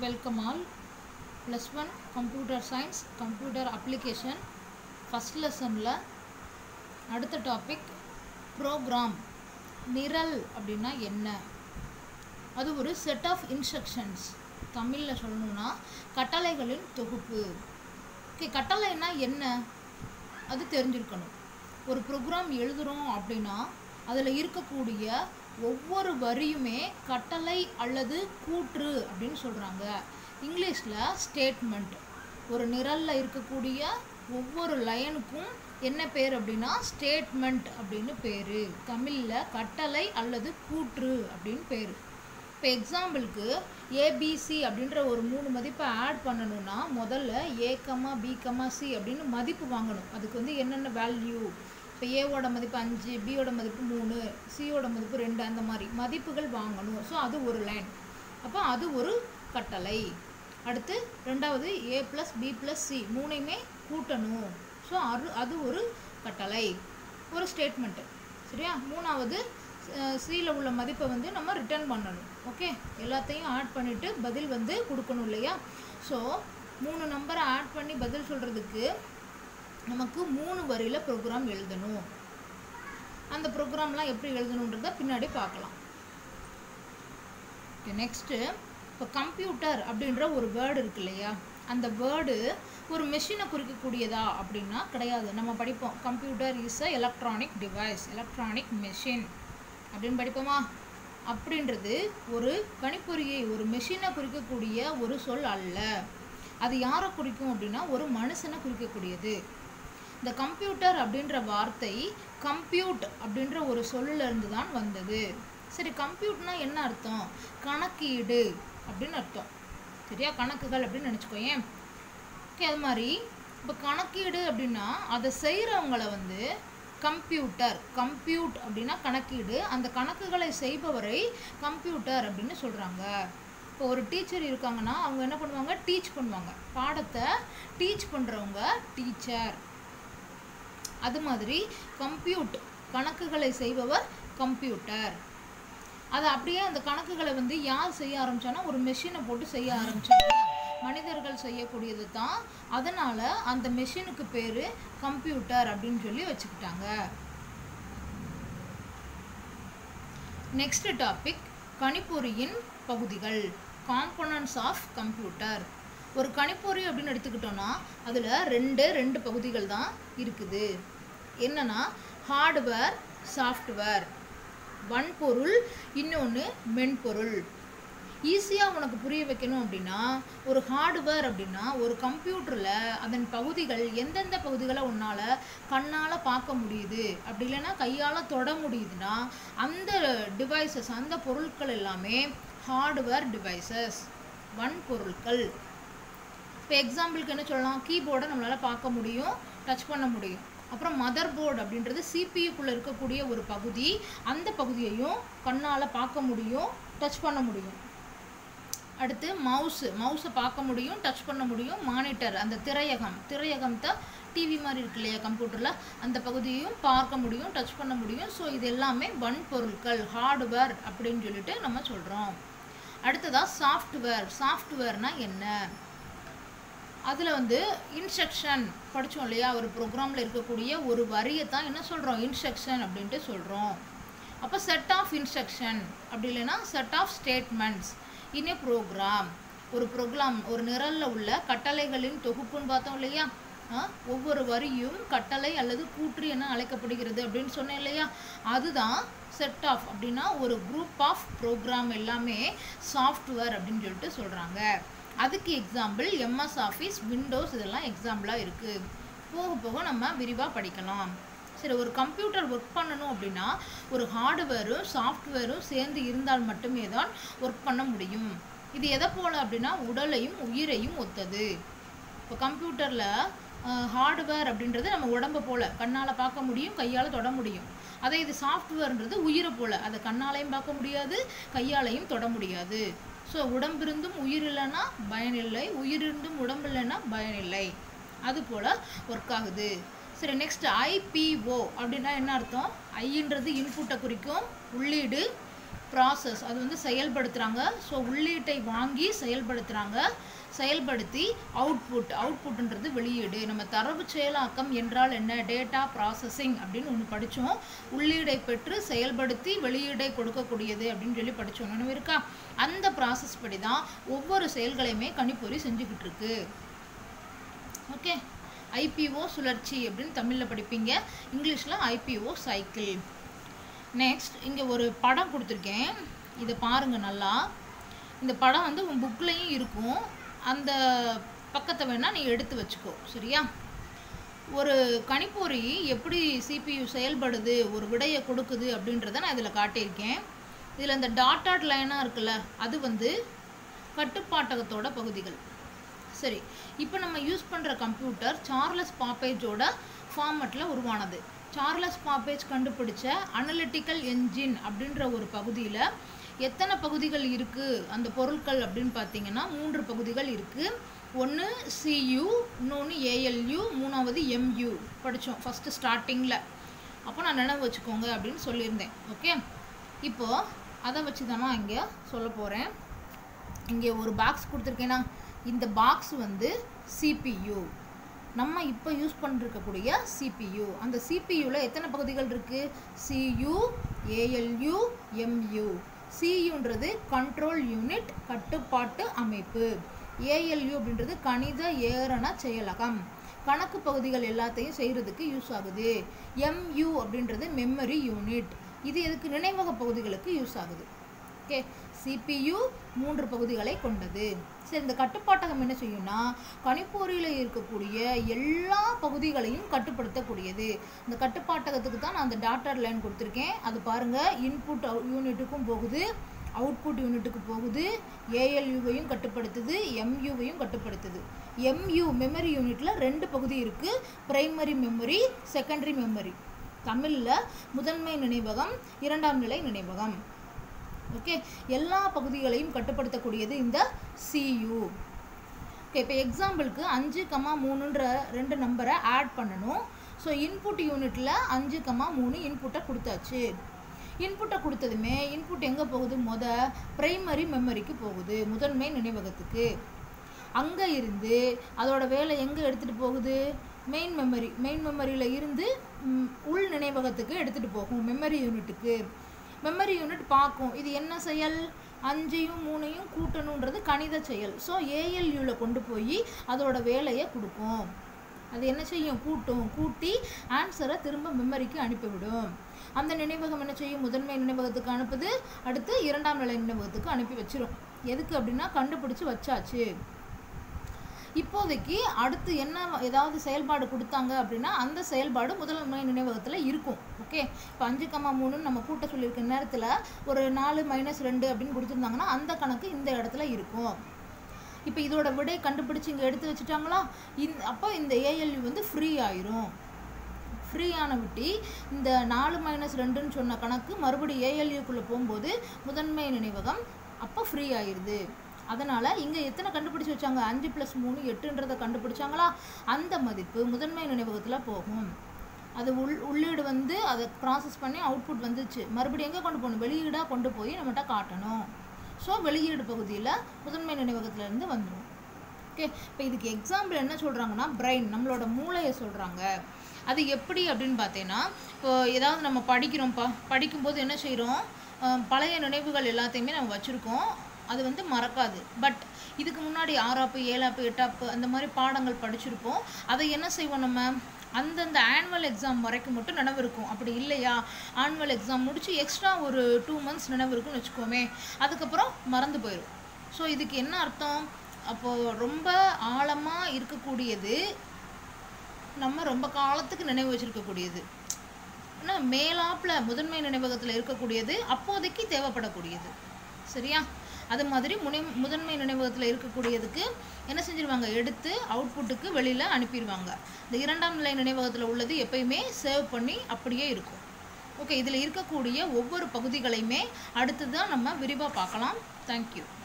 welcome all plus one computer science computer application first லெசனில் அடுத்த topic program நிரல் அப்படின்னா என்ன அது ஒரு செட் ஆஃப் இன்ஸ்ட்ரக்ஷன்ஸ் தமிழில் சொல்லணும்னா கட்டளைகளின் தொகுப்பு ஓகே கட்டளைன்னா என்ன அது தெரிஞ்சிருக்கணும் ஒரு ப்ரோக்ராம் எழுதுகிறோம் அப்படின்னா அதில் இருக்கக்கூடிய ஒவ்வொரு வரியுமே கட்டளை அல்லது கூற்று அப்படின்னு சொல்கிறாங்க இங்கிலீஷில் ஸ்டேட்மெண்ட் ஒரு நிரலில் இருக்கக்கூடிய ஒவ்வொரு லைனுக்கும் என்ன பேர் அப்படின்னா ஸ்டேட்மெண்ட் அப்படின்னு பேர் தமிழில் கட்டளை அல்லது கூற்று அப்படின்னு பேர் இப்போ எக்ஸாம்பிளுக்கு ஏபிசி அப்படின்ற ஒரு மூணு மதிப்பை ஆட் பண்ணணும்னா முதல்ல A comma B comma C அப்படின்னு மதிப்பு வாங்கணும் அதுக்கு வந்து என்னென்ன வேல்யூ இப்போ ஏவோட மதிப்பு அஞ்சு பியோட மதிப்பு மூணு சியோட மதிப்பு ரெண்டு அந்த மாதிரி மதிப்புகள் வாங்கணும் ஸோ அது ஒரு லைன் அப்போ அது ஒரு கட்டளை அடுத்து ரெண்டாவது A plus B plus C மூணையுமே கூட்டணும் ஸோ அது அது ஒரு கட்டளை ஒரு ஸ்டேட்மெண்ட்டு சரியா மூணாவது சியில் உள்ள மதிப்பை வந்து நம்ம ரிட்டர்ன் பண்ணணும் ஓகே எல்லாத்தையும் ஆட் பண்ணிவிட்டு பதில் வந்து கொடுக்கணும் இல்லையா ஸோ மூணு நம்பரை ஆட் பண்ணி பதில் சொல்கிறதுக்கு நமக்கு மூணு வரியில் ப்ரோக்ராம் எழுதணும் அந்த ப்ரோக்ராம்லாம் எப்படி எழுதணுன்றத பின்னாடி பார்க்கலாம் ஓகே நெக்ஸ்ட்டு இப்போ கம்ப்யூட்டர் அப்படின்ற ஒரு வேர்டு இருக்கு இல்லையா அந்த வேர்டு ஒரு மெஷினை குறிக்கக்கூடியதா அப்படின்னா கிடையாது நம்ம படிப்போம் computer is a electronic device electronic machine அப்படின்னு படிப்போமா அப்படின்றது ஒரு கணிப்பொறியை ஒரு மெஷினை குறிக்கக்கூடிய ஒரு சொல் அல்ல அது யாரை குறிக்கும் அப்படின்னா ஒரு மனுஷனை குறிக்கக்கூடியது இந்த கம்ப்யூட்டர் அப்படின்ற வார்த்தை கம்ப்யூட் அப்படின்ற ஒரு சொல்லிலிருந்து தான் வந்தது சரி கம்ப்யூட்னா என்ன அர்த்தம் கணக்கீடு அப்படின்னு அர்த்தம் சரியா கணக்குகள் அப்படின்னு நினச்சிக்கோயேன் ஓகே அது மாதிரி இப்போ கணக்கீடு அப்படின்னா அதை செய்கிறவங்கள வந்து கம்ப்யூட்டர் கம்ப்யூட் அப்படின்னா கணக்கீடு அந்த கணக்குகளை செய்பவரை கம்ப்யூட்டர் அப்படின்னு சொல்கிறாங்க இப்போ ஒரு டீச்சர் இருக்காங்கன்னா அவங்க என்ன பண்ணுவாங்க டீச் பண்ணுவாங்க பாடத்தை டீச் பண்ணுறவங்க டீச்சர் அது மாதிரி கம்ப்யூட் கணக்குகளை செய்பவர் கம்ப்யூட்டர் அது அப்படியே அந்த கணக்குகளை வந்து யார் செய்ய ஆரம்பிச்சானா ஒரு மெஷினை போட்டு செய்ய ஆரம்பிச்சாங்க மனிதர்கள் செய்யக்கூடியது தான் அதனால் அந்த மெஷினுக்கு பேர் கம்ப்யூட்டர் அப்படின்னு சொல்லி வச்சுக்கிட்டாங்க நெக்ஸ்ட் டாபிக் கணிப்பொறியின் பகுதிகள் காம்பனன்ட்ஸ் ஆஃப் கம்ப்யூட்டர் ஒரு கணிப்பொறி அப்படின்னு எடுத்துக்கிட்டோன்னா அதில் ரெண்டு ரெண்டு பகுதிகள் தான் இருக்குது என்னன்னா ஹார்ட்வேர் சாஃப்ட்வேர் வன்பொருள் இன்னொன்று மென்பொருள் ஈஸியாக உனக்கு புரிய வைக்கணும் அப்படின்னா ஒரு ஹார்ட்வேர் அப்படின்னா ஒரு கம்ப்யூட்டரில் அதன் பகுதிகள் எந்தெந்த பகுதிகளை உன்னால் கண்ணால் பார்க்க முடியுது அப்படி இல்லைன்னா கையால் தொட முடியுதுன்னா அந்த டிவைசஸ் அந்த பொருட்கள் எல்லாமே ஹார்ட்வேர் டிவைசஸ் வன்பொருட்கள் இப்போ எக்ஸாம்பிளுக்கு என்ன சொல்லலாம் கீபோர்டை நம்மளால் பார்க்க முடியும் டச் பண்ண முடியும் அப்புறம் மதர் போர்டு அப்படின்றது சிபியுக்குள்ளே இருக்கக்கூடிய ஒரு பகுதி அந்த பகுதியையும் கண்ணால் பார்க்க முடியும் டச் பண்ண முடியும் அடுத்து மவுஸு மவுஸை பார்க்க முடியும் டச் பண்ண முடியும் மானிட்டர் அந்த திரையகம் திரையகம் தான் டிவி மாதிரி இருக்கு இல்லையா கம்ப்யூட்டரில் அந்த பகுதியையும் பார்க்க முடியும் டச் பண்ண முடியும் ஸோ இது எல்லாமே வன்பொருட்கள் ஹார்ட்வேர் அப்படின்னு சொல்லிட்டு நம்ம சொல்கிறோம் அடுத்ததாக சாஃப்ட்வேர் சாஃப்ட்வேர்னால் என்ன அதில் வந்து இன்ஸ்ட்ரக்ஷன் படித்தோம் இல்லையா ஒரு ப்ரோக்ராமில் இருக்கக்கூடிய ஒரு வரியை தான் என்ன சொல்கிறோம் இன்ஸ்ட்ரக்ஷன் அப்படின்ட்டு சொல்கிறோம் அப்போ செட் ஆஃப் இன்ஸ்ட்ரக்ஷன் அப்படி இல்லைன்னா set of statements in a program ஒரு ப்ரோக்ராம் ஒரு நிரலில் உள்ள கட்டளைகளின் தொகுப்புன்னு பார்த்தோம் இல்லையா ஒவ்வொரு வரியும் கட்டளை அல்லது கூற்று என அழைக்கப்படுகிறது அப்படின்னு சொன்னேன் இல்லையா அதுதான் செட் ஆஃப் அப்படின்னா ஒரு குரூப் ஆஃப் ப்ரோக்ராம் எல்லாமே சாஃப்ட்வேர் அப்படின்னு சொல்லிட்டு சொல்கிறாங்க அதுக்கு எக்ஸாம்பிள் எம்எஸ் ஆஃபீஸ் விண்டோஸ் இதெல்லாம் எக்ஸாம்பிளாக இருக்குது போக போக நம்ம விரிவாக படிக்கலாம் சரி ஒரு கம்ப்யூட்டர் ஒர்க் பண்ணணும் அப்படின்னா ஒரு ஹார்ட்வேரும் சாஃப்ட்வேரும் சேர்ந்து இருந்தால் மட்டுமே தான் ஒர்க் பண்ண முடியும் இது எதை போல் அப்படின்னா உடலையும் உயிரையும் ஒத்தது இப்போ கம்ப்யூட்டரில் ஹார்ட்வேர் அப்படின்றது நம்ம உடம்பை போல் கண்ணால் பார்க்க முடியும் கையால் தொட முடியும் அதே இது சாஃப்ட்வேர்ன்றது உயிரை போல் அதை கண்ணாலையும் பார்க்க முடியாது கையாலையும் தொட முடியாது ஸோ உடம்பிருந்தும் உயிர் இல்லைன்னா பயனில்லை உயிரிருந்தும் உடம்பு இல்லைன்னா பயனில்லை அது போல் ஒர்க் ஆகுது சரி நெக்ஸ்ட் ஐபிஓ அப்படின்னா என்ன அர்த்தம் ஐன்றது இன்புட்டை குறிக்கும் உள்ளீடு ப்ராசஸ் அது வந்து செயல்படுத்துகிறாங்க ஸோ உள்ளீட்டை வாங்கி செயல்படுத்துகிறாங்க செயல்படுத்தி அவுட்புட் அவுட்புட்ன்றது வெளியீடு நம்ம தரவு செயலாக்கம் என்றால் என்ன டேட்டா ப்ராசஸிங் அப்படின்னு ஒன்று படித்தோம் உள்ளீடை பெற்று செயல்படுத்தி வெளியீடை கொடுக்கக்கூடியது அப்படின்னு சொல்லி படித்தோம் நினைவு இருக்கா அந்த ப்ராசஸ் படி தான் ஒவ்வொரு செயல்களையுமே கணிப்பொறி செஞ்சுக்கிட்டு இருக்கு ஓகே ஐபிஓ சுழற்சி அப்படின்னு தமிழில் படிப்பீங்க இங்கிலீஷில் ஐபிஓ சைக்கிள் நெக்ஸ்ட் இங்கே ஒரு படம் கொடுத்துருக்கேன் இதை பாருங்கள் நல்லா இந்த படம் வந்து உன் புக்லேயும் இருக்கும் அந்த பக்கத்தை வேணால் நீ எடுத்து வச்சுக்கோ சரியா ஒரு கணிப்பொறி எப்படி சிபியு செயல்படுது ஒரு விடையை கொடுக்குது அப்படின்றத நான் இதில் காட்டியிருக்கேன் இதில் இந்த டாட்டாட் லைனாக இருக்குல்ல அது வந்து கட்டுப்பாட்டகத்தோட பகுதிகள் சரி இப்போ நம்ம யூஸ் பண்ணுற கம்ப்யூட்டர் சார்லஸ் பாப்பேஜோட ஃபார்மட்டில் உருவானது சார்லஸ் பாப்பேஜ் கண்டுபிடிச்ச அனலிட்டிக்கல் என்ஜின் அப்படின்ற ஒரு பகுதியில் எத்தனை பகுதிகள் இருக்குது அந்த பொருட்கள் அப்படின்னு பார்த்தீங்கன்னா மூன்று பகுதிகள் இருக்குது ஒன்று சியு இன்னொன்று ஏஎல்யூ மூணாவது எம்யூ படித்தோம் ஃபஸ்ட்டு ஸ்டார்டிங்கில் அப்போ நான் நினைவு வச்சுக்கோங்க அப்படின்னு சொல்லியிருந்தேன் ஓகே இப்போது அதை வச்சு தான் நான் இங்கே சொல்ல போகிறேன் இங்கே ஒரு பாக்ஸ் கொடுத்துருக்கேன்னா இந்த பாக்ஸ் வந்து சிபியு நம்ம இப்போ யூஸ் பண்ணிருக்கக்கூடிய சிபியு அந்த சிபியூவில் எத்தனை பகுதிகள் இருக்குது சியு ஏஎல்யூ எம்யூ சியுன்றது கண்ட்ரோல் யூனிட் கட்டுப்பாட்டு அமைப்பு ஏஎல்யூ அப்படின்றது கணித ஏரண செயலகம் கணக்கு பகுதிகள் எல்லாத்தையும் செய்கிறதுக்கு யூஸ் ஆகுது எம்யூ அப்படின்றது மெமரி யூனிட் இது எதுக்கு நினைவக பகுதிகளுக்கு யூஸ் ஆகுது ஓகே சிபியு மூன்று பகுதிகளை கொண்டது சரி இந்த கட்டுப்பாட்டகம் என்ன செய்யும்னா கணிப்பொறியில் இருக்கக்கூடிய எல்லா பகுதிகளையும் கட்டுப்படுத்தக்கூடியது இந்த கட்டுப்பாட்டகத்துக்கு தான் நான் அந்த டாட்டர் லைன் கொடுத்துருக்கேன் அது பாருங்கள் இன்புட் யூனிட்டுக்கும் போகுது அவுட்புட் யூனிட்டுக்கு போகுது ஏஎல்யூவையும் கட்டுப்படுத்துது எம்யூவையும் கட்டுப்படுத்துது எம்யூ மெமரி யூனிட்டில் ரெண்டு பகுதி இருக்குது பிரைமரி மெமரி செகண்டரி மெமரி தமிழில் முதன்மை நினைவகம் இரண்டாம் நிலை நினைவகம் ஓகே எல்லா பகுதிகளையும் கட்டுப்படுத்தக்கூடியது இந்த சியு ஓகே இப்போ எக்ஸாம்பிளுக்கு அஞ்சு கமா மூணுன்ற ரெண்டு நம்பரை ஆட் பண்ணணும் ஸோ இன்புட் யூனிட்டில் அஞ்சு கமா மூணு இன்புட்டை கொடுத்தாச்சு இன்புட்டை கொடுத்ததுமே இன்புட் எங்கே போகுது மொத பிரைமரி மெமரிக்கு போகுது முதன்மை நினைவகத்துக்கு அங்கே இருந்து அதோட வேலை எங்கே எடுத்துகிட்டு போகுது மெயின் மெமரி மெயின் மெமரியில் இருந்து ம், உள் நினைவகத்துக்கு எடுத்துகிட்டு போகும் மெமரி யூனிட்டுக்கு மெமரி யூனிட் பார்க்கும் இது என்ன செயல் அஞ்சையும் மூணையும் கூட்டணுன்றது கணித செயல் ஸோ ஏஎல்யூவில் கொண்டு போய் அதோட வேலையை கொடுக்கும் அது என்ன செய்யும் கூட்டும் கூட்டி ஆன்சரை திரும்ப மெமரிக்கு அனுப்பிவிடும் அந்த நினைவகம் என்ன செய்யும் முதன்மை நினைவகத்துக்கு அனுப்புது அடுத்து இரண்டாம் நிலை நினைவகத்துக்கு அனுப்பி வச்சிரும் எதுக்கு அப்படின்னா கண்டுபிடிச்சு வச்சாச்சு இப்போதைக்கு அடுத்து என்ன ஏதாவது செயல்பாடு கொடுத்தாங்க அப்படின்னா அந்த செயல்பாடு முதன்மை நினைவகத்தில் இருக்கும் ஓகே இப்போ அஞ்சு கம்மா மூணுன்னு நம்ம கூட்ட சொல்லியிருக்க நேரத்தில் ஒரு நாலு மைனஸ் ரெண்டு அப்படின்னு கொடுத்துருந்தாங்கன்னா அந்த கணக்கு இந்த இடத்துல இருக்கும் இப்போ இதோட விடை கண்டுபிடிச்சு இங்கே எடுத்து வச்சுட்டாங்களா இந் அப்போ இந்த ஏஎல்யூ வந்து ஃப்ரீ ஆயிரும் ஃப்ரீயான விட்டி இந்த நாலு மைனஸ் ரெண்டுன்னு சொன்ன கணக்கு மறுபடியும் ஏஎல்யூக்குள்ளே போகும்போது முதன்மை நினைவகம் அப்போ ஃப்ரீ ஆயிடுது அதனால் இங்கே எத்தனை கண்டுபிடிச்சு வச்சாங்க அஞ்சு ப்ளஸ் மூணு எட்டுன்றதை கண்டுபிடிச்சாங்களா அந்த மதிப்பு முதன்மை நினைவகத்தில் போகும் அது உள் உள்ளீடு வந்து அதை ப்ராசஸ் பண்ணி அவுட்புட் வந்துச்சு மறுபடியும் எங்கே கொண்டு போகணும் வெளியீடாக கொண்டு போய் நம்மகிட்ட காட்டணும் ஸோ வெளியீடு பகுதியில் முதன்மை நினைவகத்துல இருந்து வந்துடும் ஓகே இப்போ இதுக்கு எக்ஸாம்பிள் என்ன சொல்கிறாங்கன்னா பிரெயின் நம்மளோட மூளையை சொல்கிறாங்க அது எப்படி அப்படின்னு பார்த்தீங்கன்னா இப்போ ஏதாவது நம்ம படிக்கிறோம்ப்பா படிக்கும்போது என்ன செய்கிறோம் பழைய நினைவுகள் எல்லாத்தையுமே நம்ம வச்சுருக்கோம் அது வந்து மறக்காது பட் இதுக்கு முன்னாடி ஆறாப்பு ஏழாப்பு எட்டாப்பு அந்த மாதிரி பாடங்கள் படிச்சிருப்போம் அதை என்ன செய்வோம் நம்ம அந்தந்த ஆனுவல் எக்ஸாம் வரைக்கும் மட்டும் நினைவு இருக்கும் அப்படி இல்லையா ஆனுவல் எக்ஸாம் முடிச்சு எக்ஸ்ட்ரா ஒரு டூ மந்த்ஸ் நினைவு இருக்குன்னு வச்சுக்கோமே அதுக்கப்புறம் மறந்து போயிடும் ஸோ இதுக்கு என்ன அர்த்தம் அப்போது ரொம்ப ஆழமாக இருக்கக்கூடியது நம்ம ரொம்ப காலத்துக்கு நினைவு வச்சிருக்கக்கூடியது ஆனால் மேலாப்பில் முதன்மை நினைவகத்தில் இருக்கக்கூடியது அப்போதைக்கு தேவைப்படக்கூடியது சரியா அது மாதிரி முனை முதன்மை நினைவகத்தில் இருக்கக்கூடியதுக்கு என்ன செஞ்சிருவாங்க எடுத்து அவுட்புட்டுக்கு வெளியில் அனுப்பிடுவாங்க இந்த இரண்டாம் நிலை நினைவகத்தில் உள்ளது எப்பயுமே சேவ் பண்ணி அப்படியே இருக்கும் ஓகே இதில் இருக்கக்கூடிய ஒவ்வொரு பகுதிகளையுமே அடுத்து தான் நம்ம விரிவாக பார்க்கலாம் தேங்க்யூ